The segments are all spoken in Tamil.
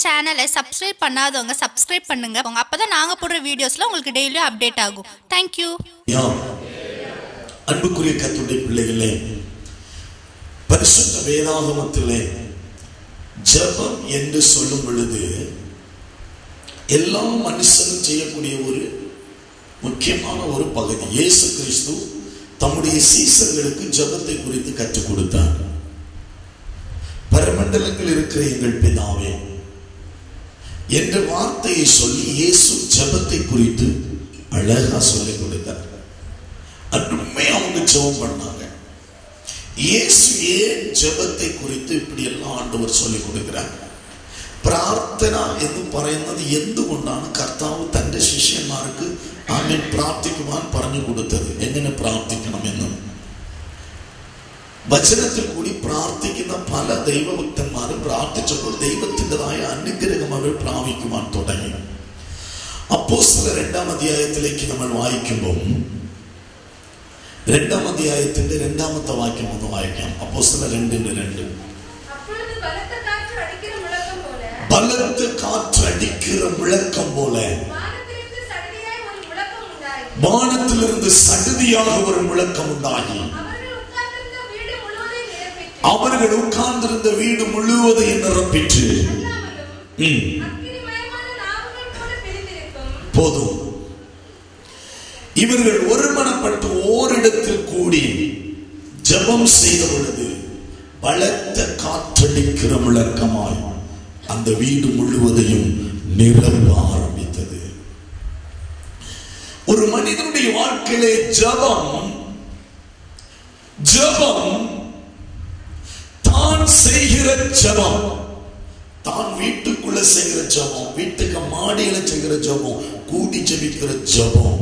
சேனலை சப்ஸ்கிரைப் பண்ணாதவங்க சப்ஸ்கிரைப் பண்ணுங்க உங்க அப்பதான் நாங்க போடுற வீடியோஸ்ல உங்களுக்கு டெய்லியும் அப்டேட் ஆகும் தேங்க்யூ யாம் அன்புக்குரிய கத்துடைய பிள்ளைகளே பரிசுத்த வேதாகமத்திலே ஜெபம் என்று சொல்லும் பொழுது எல்லா மனுஷனும் செய்யக்கூடிய ஒரு முக்கியமான ஒரு பகுதி இயேசு கிறிஸ்து தம்முடைய சீசர்களுக்கு ஜெபத்தை குறித்து கற்றுக் கொடுத்தார் பரமண்டலங்கள் இருக்கிற எங்கள் பிதாவே என்ற வார்த்தையை சொல்லி இயேசு ஜெபத்தை குறித்து அழகா சொல்லிக் கொடுத்தார் அன்றுமே அவங்க ஜெபம் பண்ணாங்க இயேசு ஏன் ஜெபத்தை குறித்து இப்படி എല്ലാം ആണ്ടവർ ചൊല്ലി കൊടുക്കുകയാണ് പ്രാർത്ഥന എന്ന് പറയുന്നത് എന്തുകൊണ്ടാണ് കർത്താവ് തന്റെ ശിഷ്യന്മാർക്ക് ആമേൻ പ്രാർത്ഥിക്കുവാൻ പറഞ്ഞു കൊടുത്തത് എങ്ങനെ പ്രാർത്ഥിക്കണമെന്ന് വചനത്തിൽ കൂടി പ്രാർത്ഥിക്കുന്ന പല ദൈവഭക്തന്മാരും പ്രാർത്ഥിച്ചപ്പോൾ ദൈവത്തിൻ്റെതായ അനുഗ്രഹം അവർ പ്രാപിക്കുവാൻ തുടങ്ങി അപ്പോസ്തല രണ്ടാം അധ്യായത്തിലേക്ക് നമ്മൾ വായിക്കുമ്പോൾ രണ്ടാം അധ്യായത്തിന്റെ രണ്ടാമത്തെ വാക്യം ഒന്ന് വായിക്കാം അപ്പോസ്തല രണ്ടിന്റെ രണ്ട് அப்பொழுது பலத்த காற்று அடிக்கிற முழக்கம் போல பலத்த காற்று அடிக்கிற முழக்கம் போல வானத்திலிருந்து சடுதியாய் ஒரு முழக்கம் உண்டாகி வானத்திலிருந்து சடுதியாக ஒரு முழக்கம் உண்டாகி அவர்கள் உட்கார்ந்திருந்த வீடு முழுவதையும் அவர்கள் உட்கார்ந்திருந்த வீடு முழுவதையும் நிரப்பிற்று நிரப்பிற்று அல்லாமலும் ம், அக்கினிமயமான நாவுகள் போல பிரிந்திருக்கும் போதும் இவர்கள் ஒருமனப்பட்டு ஓரிடத்தில் கூடி ஜெபம் செய்த பொழுது பலத்த காற்றடிக்கிற முழக்கமாய் அந்த வீடு முழுவதையும் நிரம்ப ஆரம்பித்தது ஒரு மனிதனுடைய வாழ்க்கையிலே ஜெபம் ஜெபம் தான் செய்கிற ஜெபம் தான் வீட்டுக்குள்ள செய்கிற ஜெபம் வீட்டுக்கு மாடியில செய்கிற ஜெபம் கூடி ஜெபிக்கிற ஜெபம்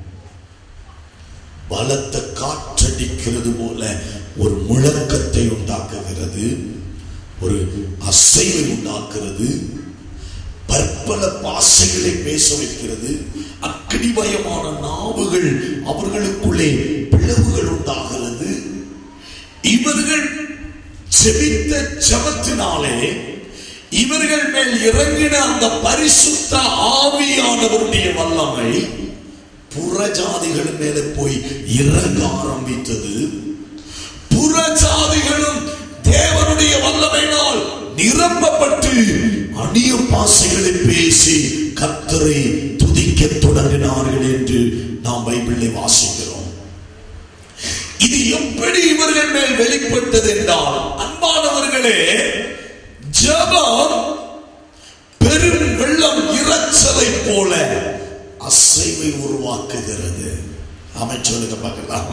பலத்த காற்றடிக்கிறது போல ஒரு முழக்கத்தை உண்டாக்குகிறது ஒரு அசைவை உண்டாக்குறது பற்பல பாசைகளை பேச வைக்கிறது அக்கினிமயமான நாவுகள் அவர்களுக்குள்ளே பிளவுகள் உண்டாகிறது இவர்கள் ஜெபித்த ஜெபத்தினாலே இவர்கள் மேல் இறங்கின அந்த பரிசுத்த ஆவியானவருடைய வல்லமை புறஜாதிகள் மேலே போய் இறங்க ஆரம்பித்தது புறஜாதிகளும் தேவனுடைய வல்லமையினால் நிரப்பப்பட்டு அந்நிய பாசைகளை பேசி கத்தரை துதிக்க தொடங்கினார்கள் என்று நாம் பைபிளை வாசிக்கிறோம் இது எப்படி இவர்கள் மேல் வெளிப்பட்டது என்றால் அன்பானவர்களே ஜெபம் பெரும் வெள்ளம் இறைச்சலை போல அசைவை உருவாக்குகிறது அமைச்சர்களுக்கு பார்க்கலாம்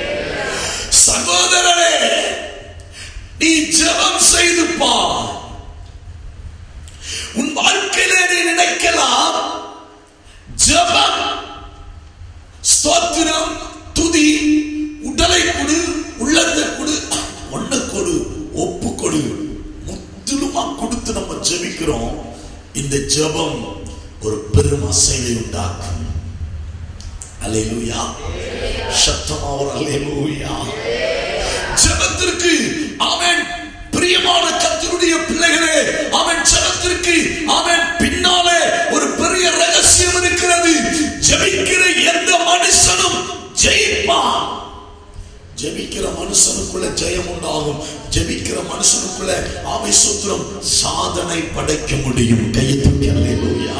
சகோதரனே நீ ஜெபம் செய்து பார் உன் வாழ்க்கையிலே நீ நினைக்கலாம் ஜெபம் ஸ்தோத்திரம் துதி உடலை கொடு உள்ளத்தை கொடு ஒண்ணு கொடு ஒப்பு கொடு முற்றிலுமா கொடுத்து நம்ம ஜெபிக்கிறோம் இந்த ஜெபம் ஒரு பெரும் அசைவை உண்டாக்கும் அலையூயா சத்தம் அவர் அலையூயா ஜெபத்திற்கு அவன் பிரியமான கத்தருடைய பிள்ளைகளே அவன் ஜெபத்திற்கு அவன் பின்னாலே ஒரு பெரிய ரகசியம் இருக்கிறது ஜெபிக்கிற எந்த மனுஷனும் ஜெயிப்பான் ஜெபிக்கிற மனுஷனுக்குள்ள ஜெயம் உண்டாகும் ஜெபிக்கிற மனுஷனுக்குள்ள ஆமை சுத்திரம் சாதனை படைக்க முடியும் கையை தூக்கி அல்லேலூயா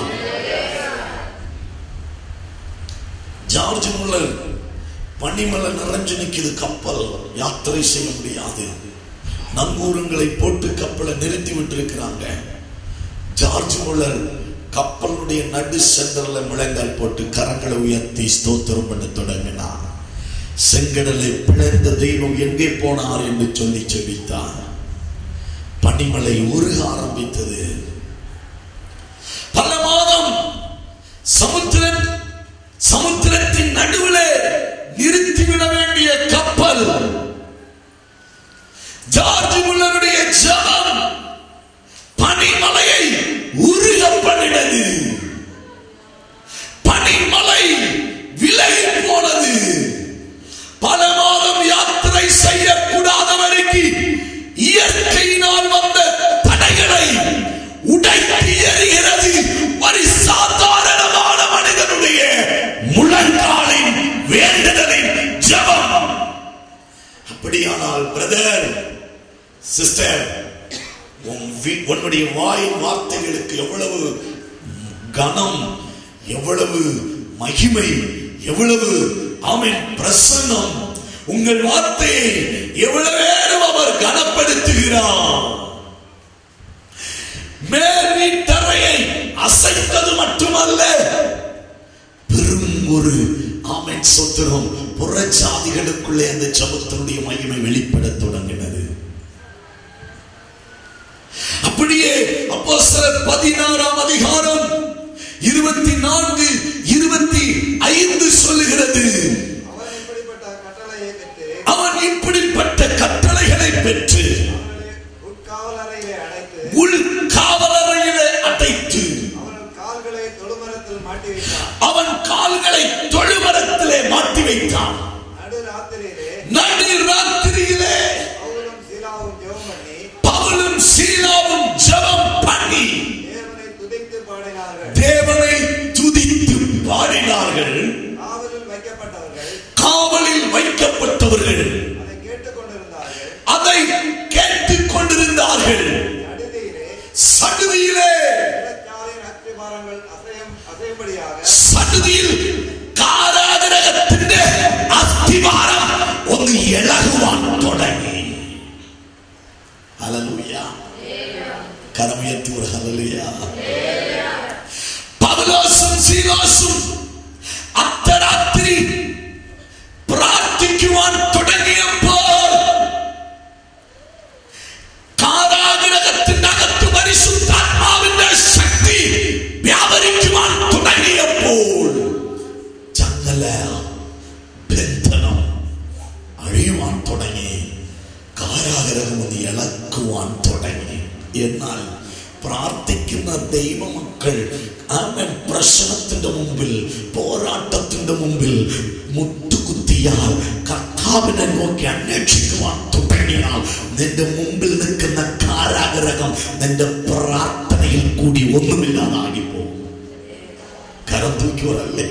ஜார்ஜ் முல்லர் பனிமலை நிறைஞ்சு நிக்குது கப்பல் யாத்திரை செய்ய முடியாது நங்கூரங்களை போட்டு கப்பலை நிறுத்தி விட்டிருக்கிறாங்க ஜார்ஜ் முல்லர் கப்பலுடைய நடு சென்டர்ல முழங்கால் போட்டு கரங்களை உயர்த்தி ஸ்தோத்திரம் பண்ண தொடங்கினார் செங்கடலை பிளந்த தெய்வம் எங்கே போனார் என்று சொல்லி செபித்தார் பனிமலை உருக ஆரம்பித்தது பல மாதம் சமுத்திரம் சமுத்திரத்தின் நடுவிலே நிறுத்திவிட வேண்டிய கப்பல் ஜார்ஜ் முல்லருடைய ஜபம் பனிமலையை உருக பண்ணினது பனிமலை விலகி போனது பல மாதம் யாத்திரை செய்யக்கூடாதவருக்கு இயற்கையினால் வந்த தடைகளை பற்றி எறிகிறது ஒரு சாதாரணமான மனிதனுடைய முழங்காலின் வேண்டுதலின் ஜெபம் அப்படியானால் பிரதர் சிஸ்டர் உன் வீ- உன்னுடைய வாய் வார்த்தைகளுக்கு எவ்வளவு கனம் எவ்வளவு மகிமை எவ்வளவு ஆமென் பிரசன்னம் உங்கள் வார்த்தையை எவ்வளவு நேரம் அவர் கனப்படுத்துகிறார் மேல் வீட்டறையை அசைத்தது மட்டுமல்ல பெரும் ஒரு ஆமென் சொத்திரம் புறஜாதிகளுக்குள்ளே அந்த ஜபத்தினுடைய மகிமை வெளிப்படத் தொடங்கினது அப்படியே அப்போஸ்தலர் பதினாறாம் அதிகாரம் இருபத்தி நான்கு இருபத்தி ஐந்து சொல்லுகிறது அவன் இப்படிப்பட்ட கட்டளையை பெற்று அவன் இப்படிப்பட்ட கட்டளைகளை பெற்று அவனை உட்காவலறையிலே அடைத்து உள் காவலறையிலே அடைத்து அவன் கால்களை தொழுமரத்தில் மாட்டி வைத்தான் அவன் கால்களை தொழுமரத்திலே மாட்டி வைத்தான் நடு ராத்திரியிலே நடு ராத்திரியிலே பவுலும் சீலாவும் ஜெபம் பண்ணி பவுலும் சீலாவும் ஜெபம் பண்ணி தேவனை துதித்து பாடினார்கள் தேவனை துதித்து பாடினார்கள் காவலில் வைக்கப்பட்டவர்கள் காவலில் வைக்கப்பட்டவர்கள் அதை கேட்டுக் கொண்டிருந்தார்கள் அதை கேட்டுக் கொண்டிருந்தார்கள் நடுதியிலே சடுதியிலே இளச்சாலின் அஸ்திபாரங்கள் அசையும் அசையும்படியாக സന്നിധിയിൽ കാരാഗ്രഹത്തിന്റെ അസ്ഥിവാരം ഒന്ന് ഇളകുവാൻ തുടങ്ങി ഹല്ലേലൂയ കരമുയർത്തി ഒരു ഹല്ലേലൂയ പൗലോസും സീലോസും അർദ്ധരാത്രി പ്രാർത്ഥിക്കുവാൻ തുടങ്ങിയപ്പോൾ കാരാഗ്രഹത്തിന്റെ അകത്ത് പരിശുദ്ധാത്മാവിന്റെ ശക്തി വ്യാപരിക്കുവാൻ തുടങ്ങിയപ്പോൾ ചങ്ങല ബന്ധനം അഴിയുവാൻ തുടങ്ങി കാരാഗ്രഹം ഒന്ന് ഇളക്കുവാൻ തുടങ്ങി എന്നാൽ പ്രാർത്ഥിക്കുന്ന ദൈവമക്കൾ അവൻ പ്രശ്നത്തിന്റെ മുമ്പിൽ പോരാട്ടത്തിന്റെ മുമ്പിൽ മുട്ടുകുത്തിയാൽ കർത്താവിനെ നോക്കി അന്വേഷിക്കുവാൻ തുടങ്ങിയാൽ നിന്റെ മുമ്പിൽ നിൽക്കുന്ന കാരാഗ്രഹം നിന്റെ പ്രാർത്ഥനയിൽ കൂടി ഒന്നുമില്ലാതാകി പോകും കരം തൂക്കിയോരല്ലേ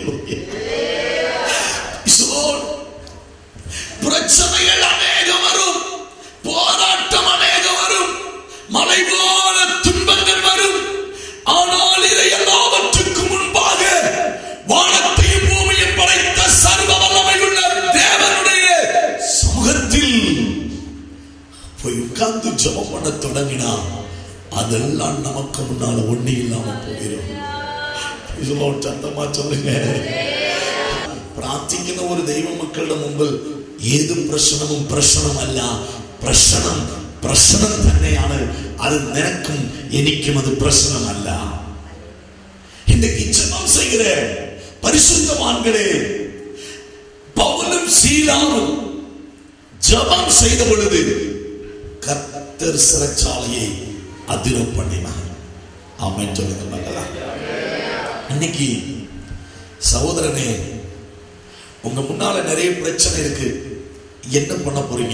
பிரச்சனைகள் அநேகம் வரும் போராட்டம் அநேகம் வரும் மலை போல துன்பங்கள் வரும் ஆனால் இதை எல்லாவற்றுக்கும் முன்பாக வானத்தையும் பூமியும் படைத்த சர்வ வல்லமையுள்ள தேவனுடைய சமூகத்தில் போய் உட்கார்ந்து ஜெபம் பண்ண தொடங்கினா அதெல்லாம் நமக்கு முன்னால ஒண்ணு இல்லாம போயிடும் ഇതിലോട്ട് ചന്തമാ ചൊല്ലുங்க പ്രാർത്ഥിക്കുന്ന ഒരു ദൈവ മക്കളുടെ മുമ്പിൽ ഏത് പ്രശ്നവും പ്രശ്നമല്ല പ്രശ്നം പ്രശ്നം തന്നെയാണ് അത് നിനക്കും എനിക്കും അത് പ്രശ്നമല്ല இன்னைக்கு ஜெபம் செய்கிற பரிசுத்தவான்களே பவுலும் சீலாவும் ஜெபம் செய்த பொழுது கர்த்தர் சிறைச்சாலையை அதிர பண்ணினார் ஆமென் சொல்லுங்க மகளா இன்னைக்கு சகோதரனே உங்க முன்னால நிறைய பிரச்சனை இருக்கு என்ன பண்ண போறீங்க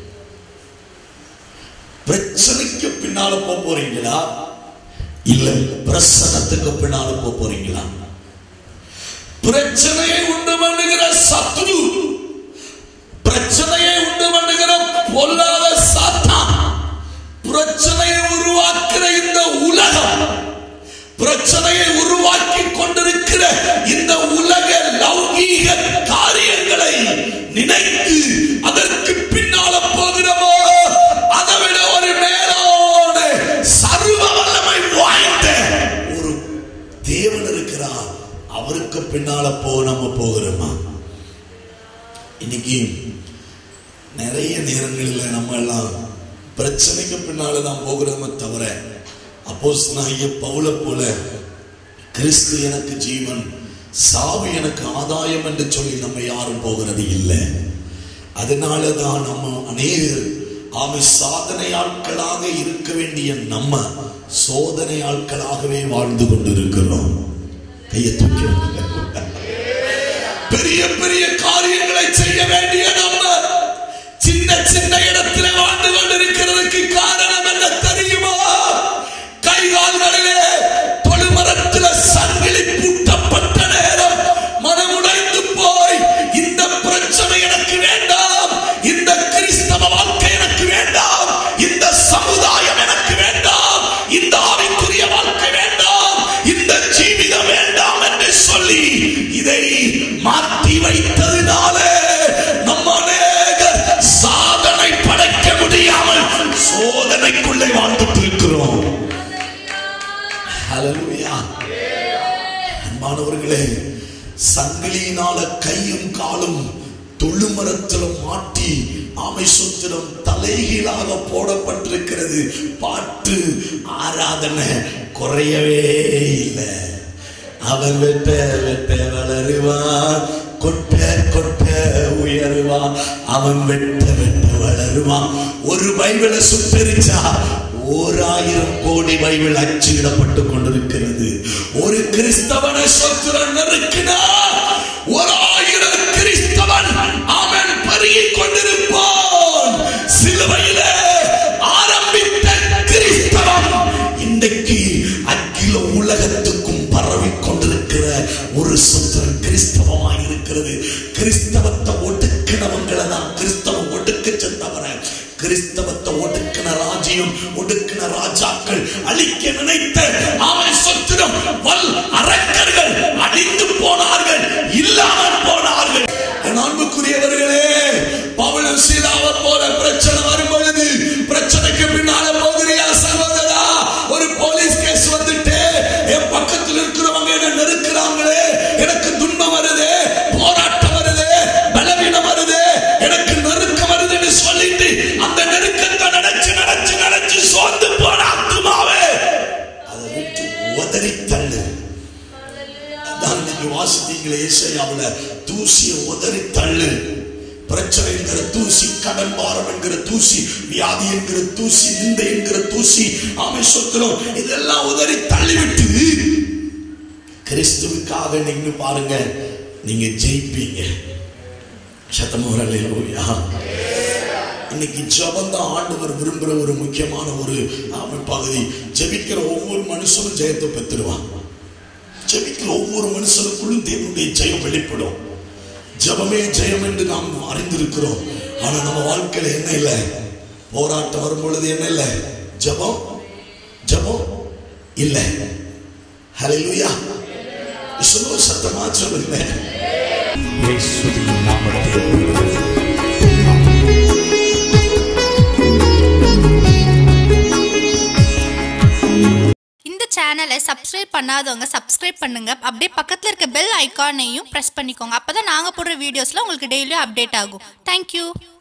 பிரச்சனைக்கு பின்னால போக போறீங்களா இல்ல பிரசனத்துக்கு பின்னால போக போறீங்களா பிரச்சனையை உண்டு பண்ணுகிற சத்ரு பிரச்சனையை உண்டு பண்ணுகிற பொல்லாத சாத்தான் பிரச்சனையை உருவாக்குற இந்த உலகம் பிரச்சனையை உருவாக்கி கொண்டிருக்கிற இந்த உலக லௌகீக காரியங்களை நினைத்து அதற்கு பின்னால போகிறோமோ அதை விட ஒரு மேலான சர்வ வல்லமை வாய்ந்த ஒரு தேவன் இருக்கிறார் அவருக்கு பின்னால போ நம்ம போகிறோமா இன்னைக்கு நிறைய நேரங்களில் நம்ம எல்லாம் பிரச்சனைக்கு பின்னால தான் போகிறோமே தவிர அப்போஸ் பவுல போல கிறிஸ்து எனக்கு ஜீவன் சாவு எனக்கு ஆதாயம் என்று சொல்லி நம்ம யாரும் போகிறது இல்லை அதனால தான் நம்ம அநேகர் ஆமை சாதனை ஆட்களாக இருக்க வேண்டிய நம்ம சோதனை ஆட்களாகவே வாழ்ந்து கொண்டிருக்கிறோம் கையை தூக்கி வைங்க. பெரிய பெரிய காரியங்களை செய்ய வேண்டிய நம்ம சின்ன சின்ன இடத்துல வாழ்ந்து கொண்டிருக்கிறதுக்கு காரணம் என்ன தெரியுமா கை கால்களிலே ஹalleluya அன்பானவர்களே சங்கிலியினால கையும் காலும் தொழுமரத்துல மாட்டி ஆமை சுத்திரம் தலைகீழாக போடப்பட்டிருக்கிறது பாட்டு ஆராதனை குறையவே இல்லை அவன் வெட்ட வெட்ட வளருவான் கொட்ட கொட்ட உயருவான் அவன் வெட்ட வெட்ட வளருவான் ஒரு பைபிளை சுத்தரிச்சா ஓராயிரம் கோடி பைபிள் அச்சிடப்பட்டு கொண்டிருக்கிறது ஒரு கிறிஸ்தவனை சொத்துரன் நெருக்கினா ஒரு ஆயிரம் கிறிஸ்தவன் அவன் பருகிக் கொண்டிருப்பான் சிலுவையிலே ஆரம்பித்த கிறிஸ்தவன் இன்றைக்கு அகில உலகத்துக்கும் பரவி கொண்டிருக்கிற ஒரு சுத்தம் கிறிஸ்தவமாய் இருக்கிறது கிறிஸ்தவத்தை ஒடுக்கினவங்களை தான் கிறிஸ்தவம் ஒடுக்க சென்றவர கிறிஸ்தவத்தை ஒடுக்கின ராஜ்யம் ஒடுக்கின ராஜாக்கள் அழிக்க நினைத்த அவன் சொத்திரம் வல் அரக்கர்கள் அழிந்து போனார்கள் இல்லாமல் போனார்கள் என் அன்புக்குரியவர்களே பவுலும் சீதாவை போல பிரச்சனை வரும் பொழுது பிரச்சனைக்கு பின்னால போகிறியா சகோதரா ஒரு போலீஸ் கேஸ் வந்துட்டு என் பக்கத்தில் இருக்கிறவங்க என்ன நெருக்கிறாங்களே எனக்கு துன்பம் வருது போராட்டம் வருது பலவீனம் வருது எனக்கு நெருக்கம் வருதுன்னு சொல்லிட்டு அந்த நெருக்கத்தை நினைச்சு நினைச்சு நினைச்சு சோர்ந்து போன ஆத்துமாவே அதை விட்டு உதறி தள்ளு அதான் நீங்க வாசித்தீங்களே ஏசாயாவுல தூசியை உதறி தள்ளு பிரச்சனை என்கிற தூசி கடன் பாரம் என்கிற தூசி வியாதி என்கிற தூசி நிந்தை என்கிற தூசி ஆமை சொத்துறோம் இதெல்லாம் உதறி தள்ளிவிட்டு கிறிஸ்துவுக்காக நின்னு பாருங்க நீங்க ஜெயிப்பீங்க சத்தமோர் அல்லேலூயா இன்னைக்கு ஜபம் தான் ஆண்டவர் விரும்புகிற ஒரு முக்கியமான ஒரு ஆமை பகுதி ஜெபிக்கிற ஒவ்வொரு மனுஷனும் ஜெயத்தை பெற்றுடுவான் ஜெபிக்கிற ஒவ்வொரு மனுஷனுக்குள்ளும் தேவனுடைய ஜெயம் வெளிப்படும் ஜெபமே ஜெயம் என்று நாம் அறிந்திருக்கிறோம் ஆனா நம்ம வாழ்க்கையில என்ன இல்லை போராட்டம் வரும் பொழுது என்ன இல்லை ஜெபம் ஜெபம் இல்லை ஹalleluya சொல்லுவ சத்தமா சொல்லுங்க இயேசுவின் நாமத்தில் இந்த சேனலை சப்ஸ்கிரைப் பண்ணாதவங்க சப்ஸ்கிரைப் பண்ணுங்க அப்படியே பக்கத்துல இருக்க பெல் ஐகானையும் பிரஸ் பண்ணிக்கோங்க அப்பதான் நாங்க போடுற வீடியோஸ்ல உங்களுக்கு டெய்லியும் அப்டேட் ஆகும் தேங்க்யூ